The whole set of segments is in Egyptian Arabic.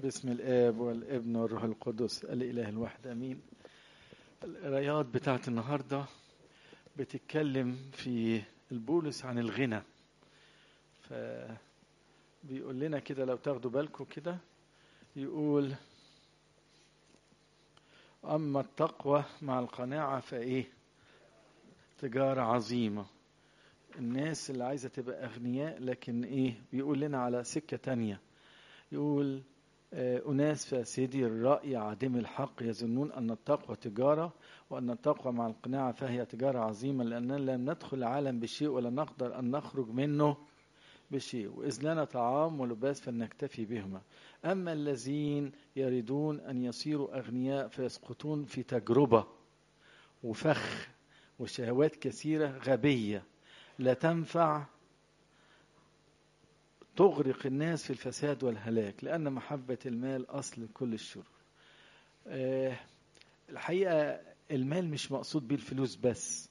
باسم الآب والابن والروح القدس الإله الواحد أمين القرايات بتاعت النهاردة بتتكلم في البولس عن الغنى فبيقول لنا كده لو تاخدوا بالكم كده يقول أما التقوى مع القناعة فإيه تجارة عظيمة الناس اللي عايزة تبقى أغنياء لكن إيه بيقول لنا على سكة تانية يقول أناس فاسدي الرأي عدم الحق يظنون أن التقوى تجارة وأن التقوى مع القناعة فهي تجارة عظيمة لأننا لم ندخل العالم بشيء ولا نقدر أن نخرج منه بشيء وإذ لنا طعام ولباس فلنكتفي بهما أما الذين يريدون أن يصيروا أغنياء فيسقطون في تجربة وفخ وشهوات كثيرة غبية لا تنفع تغرق الناس في الفساد والهلاك لأن محبة المال أصل كل الشرور أه الحقيقة المال مش مقصود بيه الفلوس بس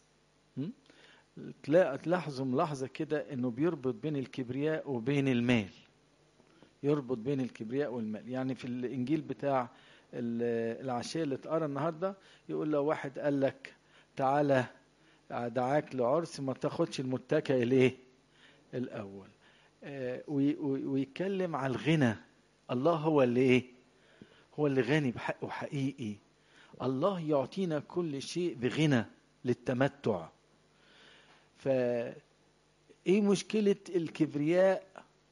تلاحظوا ملاحظة كده أنه بيربط بين الكبرياء وبين المال يربط بين الكبرياء والمال يعني في الإنجيل بتاع العشية اللي اتقرا النهاردة يقول لو واحد قال لك تعالى دعاك لعرس ما تاخدش المتكئ الايه الاول آه ويتكلم على الغنى الله هو اللي ايه هو اللي غني بحقه حقيقي الله يعطينا كل شيء بغنى للتمتع ف ايه مشكله الكبرياء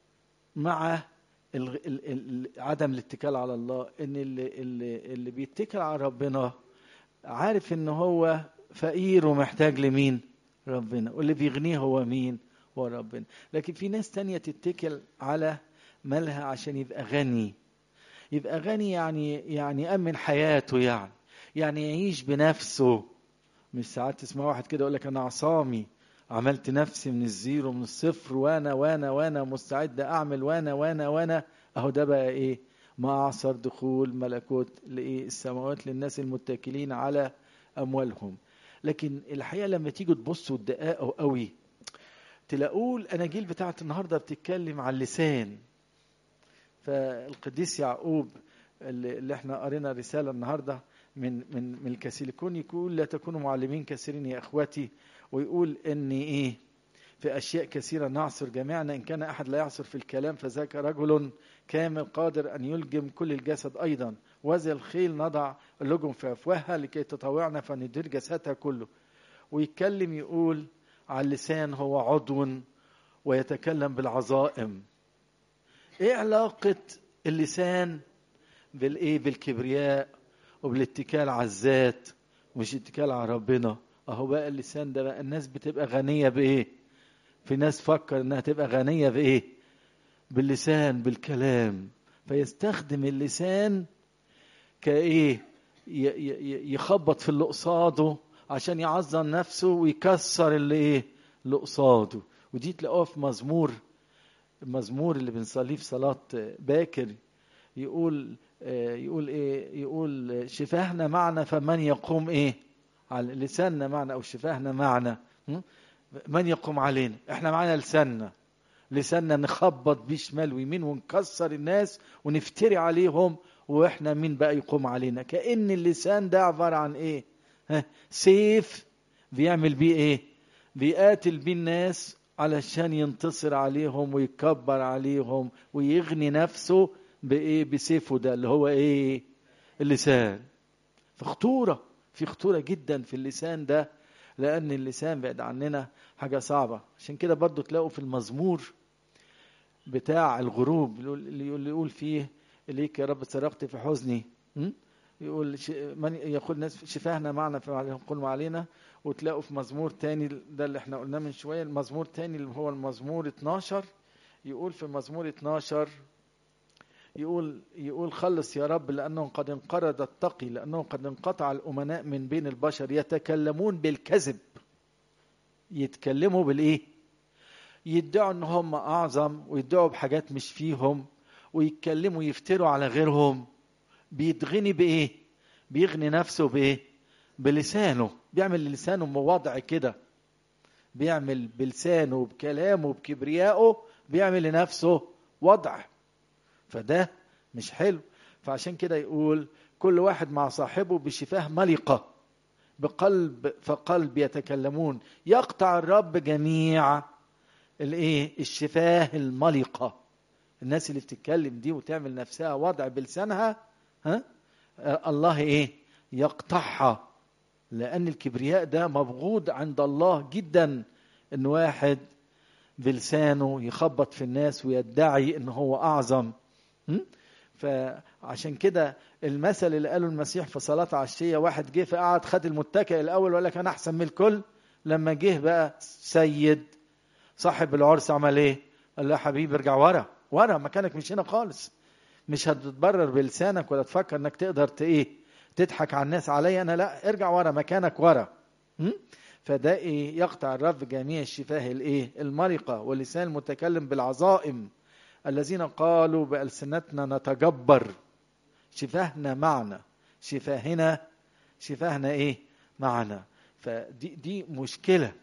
مع ال ال ال عدم الاتكال على الله ان اللي, اللي, اللي بيتكل على ربنا عارف ان هو فقير ومحتاج لمين ربنا واللي بيغنيه هو مين هو ربنا لكن في ناس تانية تتكل على مالها عشان يبقى غني يبقى غني يعني يعني يأمن حياته يعني يعني يعيش بنفسه مش ساعات تسمع واحد كده يقول لك انا عصامي عملت نفسي من الزيرو من الصفر وانا وانا وانا مستعد اعمل وانا وانا وانا اهو ده بقى ايه ما اعصر دخول ملكوت لايه السماوات للناس المتكلين على اموالهم لكن الحقيقه لما تيجوا تبصوا تدققوا قوي تلاقوا الاناجيل بتاعت النهارده بتتكلم عن اللسان فالقديس يعقوب اللي احنا قرينا رساله النهارده من من من الكاسيليكون يقول لا تكونوا معلمين كثيرين يا اخوتي ويقول ان ايه في اشياء كثيره نعصر جميعنا ان كان احد لا يعصر في الكلام فذاك رجل كامل قادر ان يلجم كل الجسد ايضا وذا الخيل نضع اللجم في افواهها لكي تطوعنا فندير جسدها كله ويتكلم يقول على اللسان هو عضو ويتكلم بالعظائم ايه علاقه اللسان بالايه بالكبرياء وبالاتكال على الذات مش اتكال على ربنا اهو بقى اللسان ده بقى الناس بتبقى غنيه بايه في ناس فكر انها تبقى غنيه بايه باللسان بالكلام فيستخدم اللسان كايه يخبط في اللي قصاده عشان يعظم نفسه ويكسر اللي ايه اللي قصاده ودي تلاقوها في مزمور المزمور اللي بنصليه في صلاه باكر يقول يقول ايه يقول شفاهنا معنا فمن يقوم ايه على لساننا معنا او شفاهنا معنا من يقوم علينا احنا معنا لساننا لساننا نخبط بيه شمال ويمين ونكسر الناس ونفتري عليهم واحنا مين بقى يقوم علينا كأن اللسان ده عبارة عن ايه ها سيف بيعمل بيه ايه بيقاتل بيه الناس علشان ينتصر عليهم ويكبر عليهم ويغني نفسه بايه بسيفه ده اللي هو ايه اللسان فخطوره في خطوره جدا في اللسان ده لان اللسان بعد عننا حاجه صعبه عشان كده برضو تلاقوا في المزمور بتاع الغروب اللي يقول فيه اليك يا رب سرقت في حزني يقول من يقول الناس شفاهنا معنا فيقول علينا وتلاقوا في مزمور تاني ده اللي احنا قلناه من شويه المزمور تاني اللي هو المزمور 12 يقول في المزمور 12 يقول يقول خلص يا رب لانه قد انقرض التقي لانه قد انقطع الامناء من بين البشر يتكلمون بالكذب يتكلموا بالايه يدعوا ان هم اعظم ويدعوا بحاجات مش فيهم ويتكلموا يفتروا على غيرهم بيتغني بايه بيغني نفسه بايه بلسانه بيعمل لسانه مواضع كده بيعمل بلسانه بكلامه بكبريائه بيعمل لنفسه وضع فده مش حلو فعشان كده يقول كل واحد مع صاحبه بشفاه ملقة بقلب فقلب يتكلمون يقطع الرب جميع الايه الشفاه الملقة الناس اللي بتتكلم دي وتعمل نفسها وضع بلسانها ها الله ايه يقطعها لان الكبرياء ده مبغوض عند الله جدا ان واحد بلسانه يخبط في الناس ويدعي ان هو اعظم فعشان كده المثل اللي قاله المسيح في صلاة عشية واحد جه فقعد خد المتكئ الأول وقال لك أنا أحسن من الكل لما جه بقى سيد صاحب العرس عمل إيه؟ قال له يا حبيبي ارجع ورا ورا مكانك مش هنا خالص مش هتتبرر بلسانك ولا تفكر انك تقدر ايه تضحك على الناس عليا انا لا ارجع ورا مكانك ورا فده ايه يقطع الرب جميع الشفاه الايه المرقه واللسان المتكلم بالعظائم الذين قالوا بألسنتنا نتجبر شفاهنا معنا شفاهنا شفاهنا ايه معنا فدي دي مشكله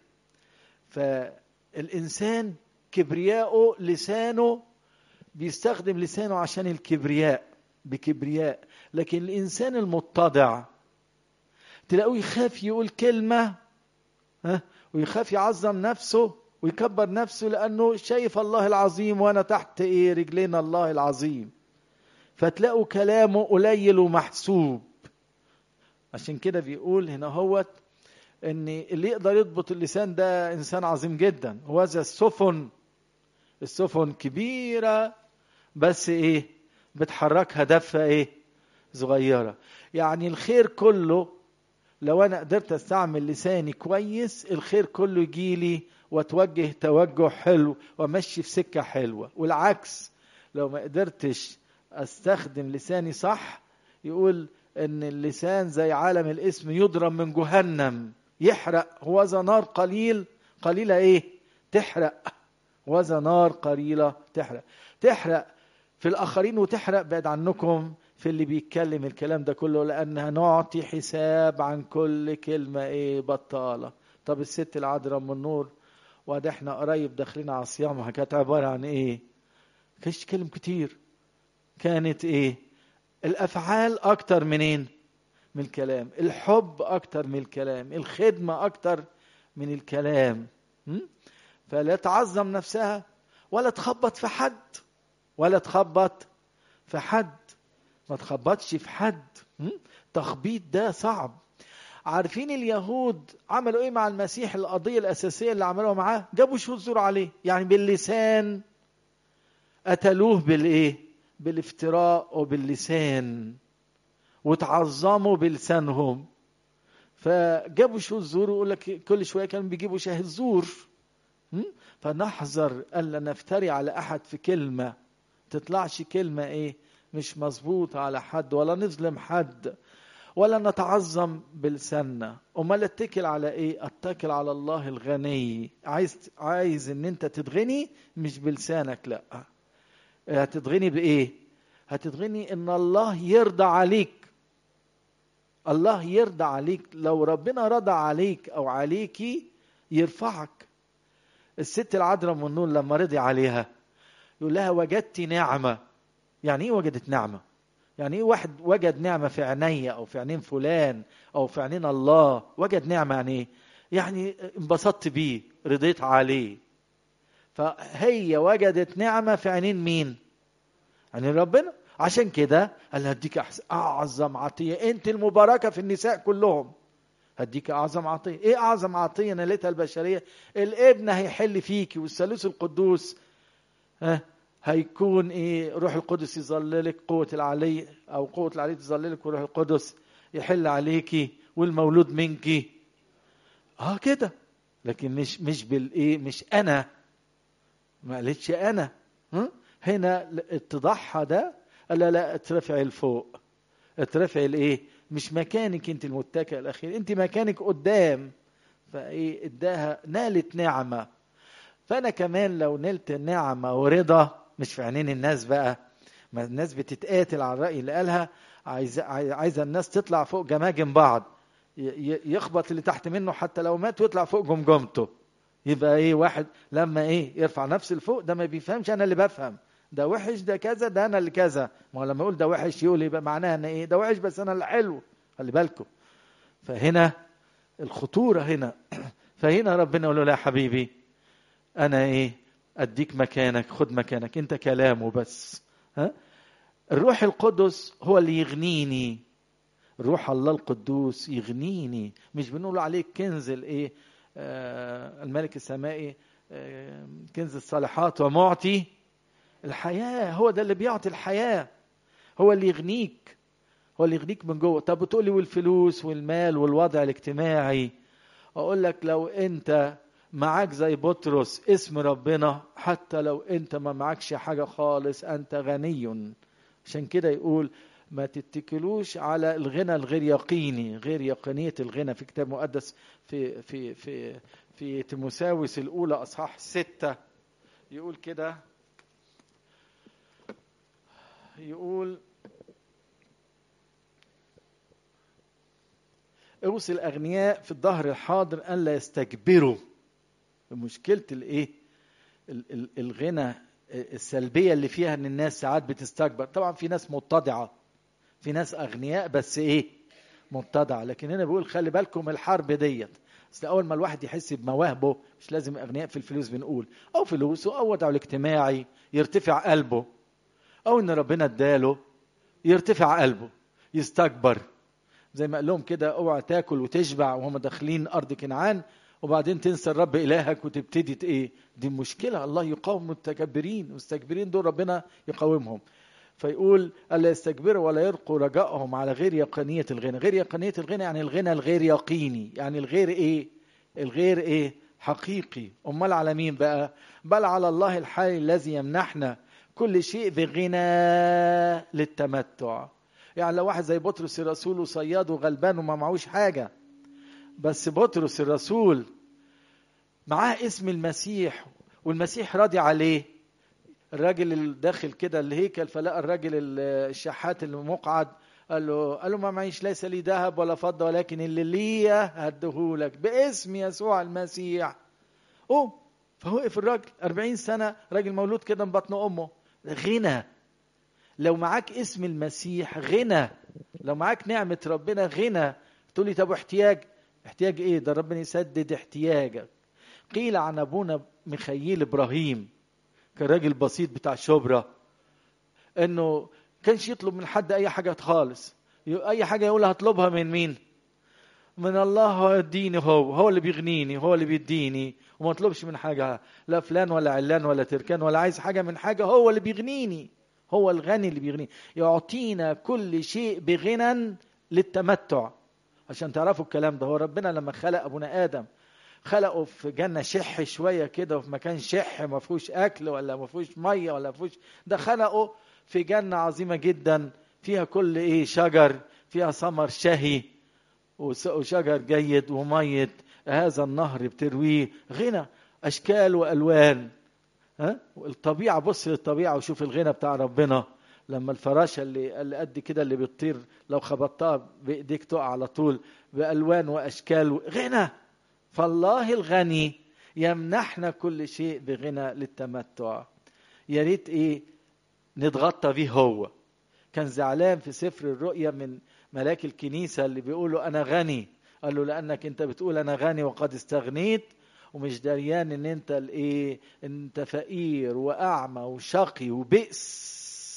فالانسان كبرياءه لسانه بيستخدم لسانه عشان الكبرياء بكبرياء لكن الانسان المتضع تلاقوه يخاف يقول كلمه ها ويخاف يعظم نفسه ويكبر نفسه لانه شايف الله العظيم وانا تحت ايه رجلين الله العظيم فتلاقوا كلامه قليل ومحسوب عشان كده بيقول هنا هوت ان اللي يقدر يضبط اللسان ده انسان عظيم جدا وهذا السفن السفن كبيرة بس ايه بتحركها دفة ايه صغيرة يعني الخير كله لو انا قدرت استعمل لساني كويس الخير كله يجيلي واتوجه توجه حلو وامشي في سكة حلوة والعكس لو ما قدرتش استخدم لساني صح يقول ان اللسان زي عالم الاسم يضرب من جهنم يحرق هو ذا نار قليل قليلة ايه تحرق وذا نار قليلة تحرق تحرق في الآخرين وتحرق بعد عنكم في اللي بيتكلم الكلام ده كله لأنها نعطي حساب عن كل كلمة إيه بطالة طب الست العذراء من النور وده احنا قريب داخلين على صيامها كانت عبارة عن إيه كانش كلم كتير كانت إيه الأفعال أكتر منين من الكلام الحب أكتر من الكلام الخدمة أكتر من الكلام م? فلا تعظم نفسها ولا تخبط في حد ولا تخبط في حد ما تخبطش في حد تخبيط ده صعب عارفين اليهود عملوا ايه مع المسيح القضية الأساسية اللي عملوها معاه جابوا شذور عليه يعني باللسان قتلوه بالايه بالافتراء وباللسان وتعظموا بلسانهم فجابوا شذور ويقول لك كل شويه كانوا بيجيبوا شاهد زور فنحذر الا نفتري على احد في كلمه تطلعش كلمه ايه مش مظبوطه على حد ولا نظلم حد ولا نتعظم بلساننا امال اتكل على ايه اتكل على الله الغني عايز عايز ان انت تتغني مش بلسانك لا هتتغني بايه هتتغني ان الله يرضى عليك الله يرضى عليك لو ربنا رضى عليك او عليكي يرفعك الست العذراء من النور لما رضي عليها يقول لها وجدت نعمة يعني ايه وجدت نعمة يعني ايه واحد وجد نعمة في عينيا او في عينين فلان او في عينين الله وجد نعمة يعني ايه يعني انبسطت بيه رضيت عليه فهي وجدت نعمة في عينين مين عينين ربنا عشان كده قال هديك اعظم عطيه انت المباركه في النساء كلهم هديك اعظم عطيه ايه اعظم عطيه نالتها البشريه الابن هيحل فيكي والثالوث القدوس ها هيكون ايه روح القدس يظللك قوه العلي او قوه العلي تظللك وروح القدس يحل عليكي والمولود منكي اه كده لكن مش مش بالايه مش انا ما قالتش انا ها هنا اتضحى ده قال لا لا اترفعي لفوق اترفعي لايه مش مكانك انت المتكئ الاخير انت مكانك قدام فايه اداها نالت نعمه فانا كمان لو نلت نعمه ورضا مش في عينين الناس بقى ما الناس بتتقاتل على الراي اللي قالها عايزه عايزه الناس تطلع فوق جماجم بعض يخبط اللي تحت منه حتى لو مات ويطلع فوق جمجمته يبقى ايه واحد لما ايه يرفع نفسه لفوق ده ما بيفهمش انا اللي بفهم ده وحش ده كذا ده انا اللي كذا ما هو لما يقول ده وحش يقول يبقى معناها ان ايه ده وحش بس انا اللي حلو خلي بالكم فهنا الخطوره هنا فهنا ربنا يقول له لا يا حبيبي انا ايه اديك مكانك خد مكانك انت كلامه بس ها الروح القدس هو اللي يغنيني روح الله القدوس يغنيني مش بنقول عليه كنز الايه آه الملك السمائي آه كنز الصالحات ومعطي الحياه هو ده اللي بيعطي الحياه هو اللي يغنيك هو اللي يغنيك من جوه طب بتقولي والفلوس والمال والوضع الاجتماعي اقول لك لو انت معاك زي بطرس اسم ربنا حتى لو انت ما معكش حاجه خالص انت غني عشان كده يقول ما تتكلوش على الغنى الغير يقيني غير يقينية الغنى في كتاب مقدس في في في في تيموساوس الأولى أصحاح ستة يقول كده يقول اوصي الأغنياء في الظهر الحاضر أن لا يستكبروا مشكلة الإيه الغنى السلبية اللي فيها ان الناس ساعات بتستكبر طبعا في ناس متضعة في ناس اغنياء بس ايه متضعة لكن هنا بيقول خلي بالكم الحرب ديت بس اول ما الواحد يحس بمواهبه مش لازم اغنياء في الفلوس بنقول او فلوسه او وضعه الاجتماعي يرتفع قلبه او ان ربنا اداله يرتفع قلبه يستكبر زي ما قال لهم كده اوعى تاكل وتشبع وهم داخلين ارض كنعان وبعدين تنسى الرب إلهك وتبتدي إيه دي مشكلة الله يقاوم المتكبرين المستكبرين دول ربنا يقاومهم فيقول ألا يستكبروا ولا يرقوا رجائهم على غير يقينية الغنى غير يقينية الغنى يعني الغنى الغير يقيني يعني الغير إيه الغير إيه حقيقي أمال على مين بقى بل على الله الحي الذي يمنحنا كل شيء بغنى للتمتع يعني لو واحد زي بطرس الرسول وصياد وغلبان وما معهوش حاجه بس بطرس الرسول معاه اسم المسيح والمسيح راضي عليه الراجل اللي داخل كده الهيكل فلقى الراجل الشحات اللي مقعد قال له قال له ما معيش ليس لي ذهب ولا فضه ولكن اللي ليا هديهولك باسم يسوع المسيح اوه فوقف الراجل 40 سنه راجل مولود كده من بطن امه غنى لو معاك اسم المسيح غنى لو معاك نعمه ربنا غنى تقول لي طب احتياج احتياج ايه ده ربنا يسدد احتياجك قيل عن ابونا ميخائيل ابراهيم كان راجل بسيط بتاع شبرا انه كانش يطلب من حد اي حاجه خالص اي حاجه يقول هطلبها من مين من الله هو يديني هو هو اللي بيغنيني هو اللي بيديني وما اطلبش من حاجه لا فلان ولا علان ولا تركان ولا عايز حاجه من حاجه هو اللي بيغنيني هو الغني اللي بيغنيني يعطينا كل شيء بغنى للتمتع عشان تعرفوا الكلام ده هو ربنا لما خلق ابونا ادم خلقه في جنة شح شوية كده وفي مكان شح ما فيهوش أكل ولا ما فيهوش مية ولا ما فيهوش ده خلقه في جنة عظيمة جدا فيها كل إيه شجر فيها ثمر شهي وشجر جيد ومية هذا النهر بترويه غنى أشكال وألوان ها الطبيعة بص للطبيعة وشوف الغنى بتاع ربنا لما الفراشة اللي اللي قد كده اللي بتطير لو خبطتها بإيديك تقع على طول بألوان وأشكال غنى فالله الغني يمنحنا كل شيء بغنى للتمتع يا ريت ايه نتغطى بيه هو كان زعلان في سفر الرؤيا من ملاك الكنيسة اللي بيقولوا أنا غني قال له لأنك أنت بتقول أنا غني وقد استغنيت ومش دريان ان انت الايه انت فقير واعمى وشقي وبئس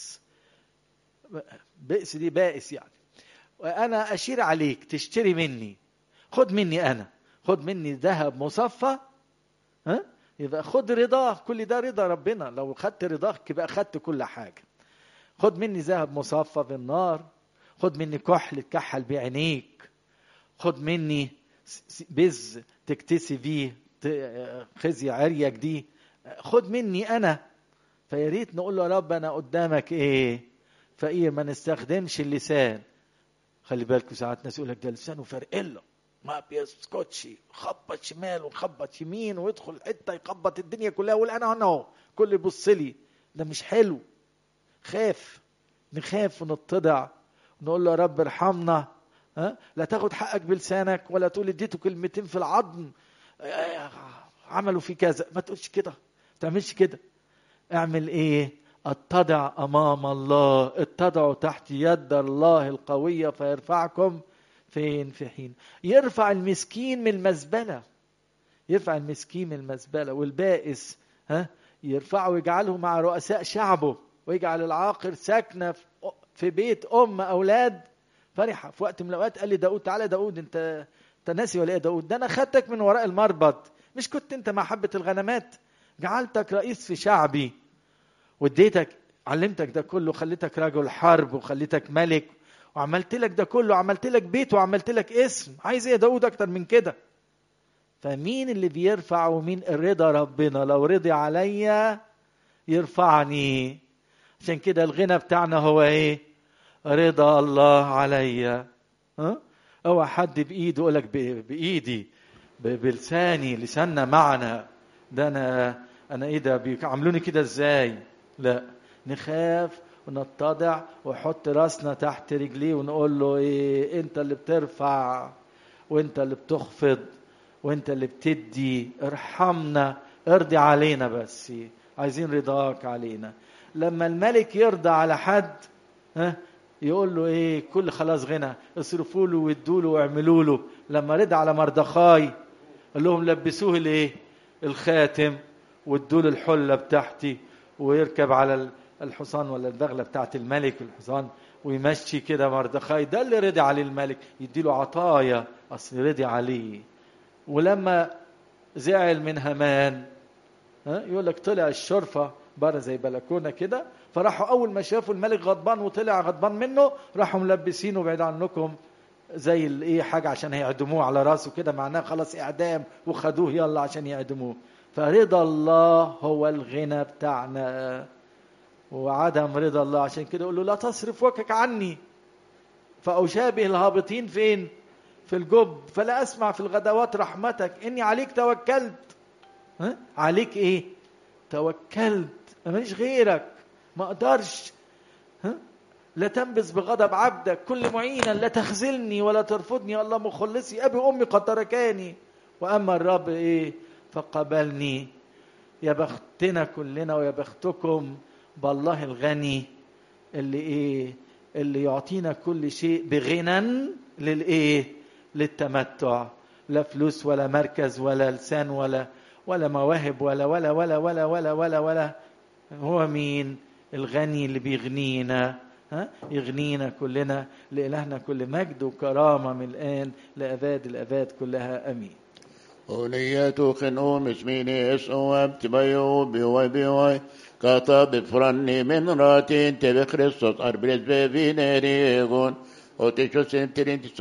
بئس دي بائس يعني وانا اشير عليك تشتري مني خد مني انا خد مني ذهب مصفى ها يبقى خد رضاه كل ده رضا ربنا لو خدت رضاك يبقى خدت كل حاجه خد مني ذهب مصفى بالنار خد مني كحل تكحل بعينيك خد مني بز تكتسي بيه خزي عريك دي خد مني انا فيا ريت نقول له يا رب انا قدامك ايه فقير ما نستخدمش اللسان خلي بالكم ساعات ناس يقول لك ده لسانه فرقله ما بيسكتش خبط شمال وخبط يمين ويدخل حته يخبط الدنيا كلها ويقول انا هنا اهو كل يبص لي ده مش حلو خاف نخاف ونتضع نقول له يا رب ارحمنا ها لا تاخد حقك بلسانك ولا تقول اديته كلمتين في العظم عملوا في كذا ما تقولش كده ما تعملش كده اعمل ايه اتضع امام الله اتضعوا تحت يد الله القويه فيرفعكم فين في حين يرفع المسكين من المزبله يرفع المسكين من المزبله والبائس ها يرفعه ويجعله مع رؤساء شعبه ويجعل العاقر ساكنه في بيت ام اولاد فرحه في وقت من الاوقات قال لي داود تعالى داود انت انت ناسي ولا ايه داود ده انا خدتك من وراء المربط مش كنت انت مع حبه الغنمات جعلتك رئيس في شعبي واديتك علمتك ده كله خليتك رجل حرب وخليتك ملك وعملت لك ده كله عملت لك بيت وعملت لك اسم عايز ايه يا داود اكتر من كده فمين اللي بيرفع ومين رضا ربنا لو رضي عليا يرفعني عشان كده الغنى بتاعنا هو ايه رضا الله عليا ها اوعى حد بايده يقول لك بايدي بلساني لساننا معنا ده انا انا ايه ده بيعاملوني كده ازاي لا نخاف ونتضع ونحط راسنا تحت رجليه ونقول له ايه انت اللي بترفع وانت اللي بتخفض وانت اللي بتدي ارحمنا ارضي علينا بس عايزين رضاك علينا لما الملك يرضى على حد ها يقول له ايه كل خلاص غنى اصرفوا له وادوا له واعملوا له لما رضى على مردخاي قال لهم لبسوه الايه الخاتم وادوا له الحله بتاعتي ويركب على الحصان ولا البغله بتاعت الملك الحصان ويمشي كده مردخاي ده اللي رضي عليه الملك يديله عطايا اصل رضي عليه ولما زعل من همان ها يقول لك طلع الشرفه بره زي بلكونه كده فراحوا اول ما شافوا الملك غضبان وطلع غضبان منه راحوا ملبسينه بعيد عنكم زي الايه حاجه عشان هيعدموه على راسه كده معناه خلاص اعدام وخدوه يلا عشان يعدموه فرضا الله هو الغنى بتاعنا وعدم رضا الله عشان كده يقول له لا تصرف وجهك عني فأشابه الهابطين فين في الجب فلا أسمع في الغدوات رحمتك إني عليك توكلت ها؟ عليك إيه توكلت ماليش غيرك ما أقدرش ها؟ لا تنبذ بغضب عبدك كل معينا لا تخذلني ولا ترفضني الله مخلصي أبي وأمي قد تركاني وأما الرب إيه فقبلني يا بختنا كلنا ويا بختكم بالله الغني اللي ايه اللي يعطينا كل شيء بغنى للايه للتمتع لا فلوس ولا مركز ولا لسان ولا ولا مواهب ولا ولا ولا ولا ولا ولا ولا هو مين الغني اللي بيغنينا ها يغنينا كلنا لإلهنا كل مجد وكرامة من الآن لأباد الأباد كلها أمين وليتو خنو مسميني اسو ابتبيو بيوي بيوي كاتا بفرني من راتين تبي خريستوس اربريز بيفينيريغون وتشو سنترين